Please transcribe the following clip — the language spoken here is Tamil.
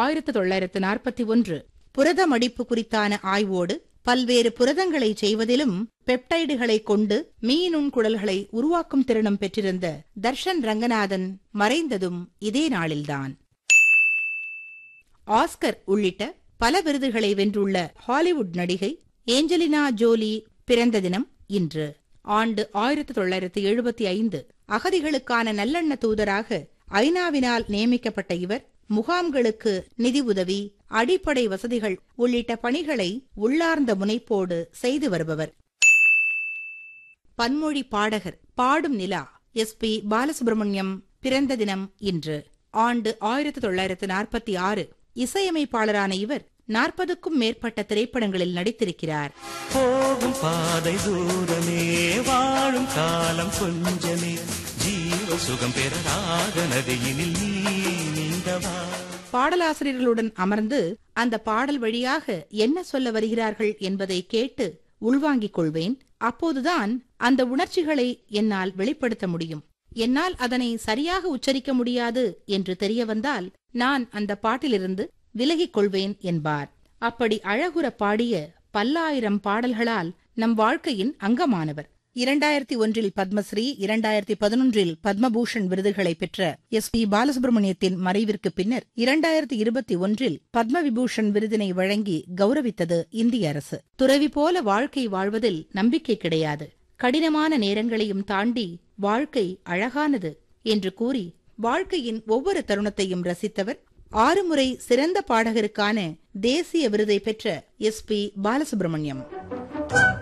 ஆயிரத்து தொள்ளாயிரத்து நாற்பத்தி ஒன்று புரத மடிப்பு குறித்தான ஆய்வோடு பல்வேறு புரதங்களை செய்வதிலும் பெப்டைடுகளை கொண்டு மீநுண்குழல்களை உருவாக்கும் திறனும் பெற்றிருந்த தர்ஷன் ரங்கநாதன் மறைந்ததும் இதே நாளில்தான் ஆஸ்கர் உள்ளிட்ட பல விருதுகளை வென்றுள்ள ஹாலிவுட் நடிகை ஏஞ்சலினா ஜோலி பிறந்த தினம் இன்று ஆண்டு ஆயிரத்து தொள்ளாயிரத்து எழுபத்தி ஐந்து அகதிகளுக்கான நல்லெண்ண தூதராக ஐநாவினால் நியமிக்கப்பட்ட இவர் முகாம்களுக்கு நிதி உதவி அடிப்படை வசதிகள் உள்ளிட்ட பணிகளை உள்ளார்ந்த முனைப்போடு செய்து வருபவர் பன்மொழி பாடகர் பாடும் நிலா எஸ் பி பாலசுப்ரமணியம் பிறந்த தினம் இன்று ஆண்டு ஆயிரத்து தொள்ளாயிரத்து நாற்பத்தி ஆறு இசையமைப்பாளரான இவர் நாற்பதுக்கும் மேற்பட்ட திரைப்படங்களில் நடித்திருக்கிறார் போகும் பாதை தூரமே வாழும் காலம் கொஞ்சமே ஜீவ சுகம் பெறராக நதியினில் நீ நீந்தவா பாடலாசிரியர்களுடன் அமர்ந்து அந்த பாடல் வழியாக என்ன சொல்ல வருகிறார்கள் என்பதை கேட்டு உள்வாங்கிக் கொள்வேன் அப்போதுதான் அந்த உணர்ச்சிகளை என்னால் வெளிப்படுத்த முடியும் என்னால் அதனை சரியாக உச்சரிக்க முடியாது என்று தெரிய வந்தால் நான் அந்த பாட்டிலிருந்து விலகிக் கொள்வேன் என்பார் அப்படி அழகுற பாடிய பல்லாயிரம் பாடல்களால் நம் வாழ்க்கையின் அங்கமானவர் இரண்டாயிரத்தி ஒன்றில் பத்மஸ்ரீ இரண்டாயிரத்தி பதினொன்றில் பத்மபூஷன் விருதுகளை பெற்ற எஸ் பி பாலசுப்ரமணியத்தின் மறைவிற்கு பின்னர் இரண்டாயிரத்தி இருபத்தி ஒன்றில் பத்ம விபூஷன் விருதினை வழங்கி கௌரவித்தது இந்திய அரசு துறவி போல வாழ்க்கை வாழ்வதில் நம்பிக்கை கிடையாது கடினமான நேரங்களையும் தாண்டி வாழ்க்கை அழகானது என்று கூறி வாழ்க்கையின் ஒவ்வொரு தருணத்தையும் ரசித்தவர் ஆறு முறை சிறந்த பாடகருக்கான தேசிய விருதை பெற்ற எஸ் பி பாலசுப்ரமணியம்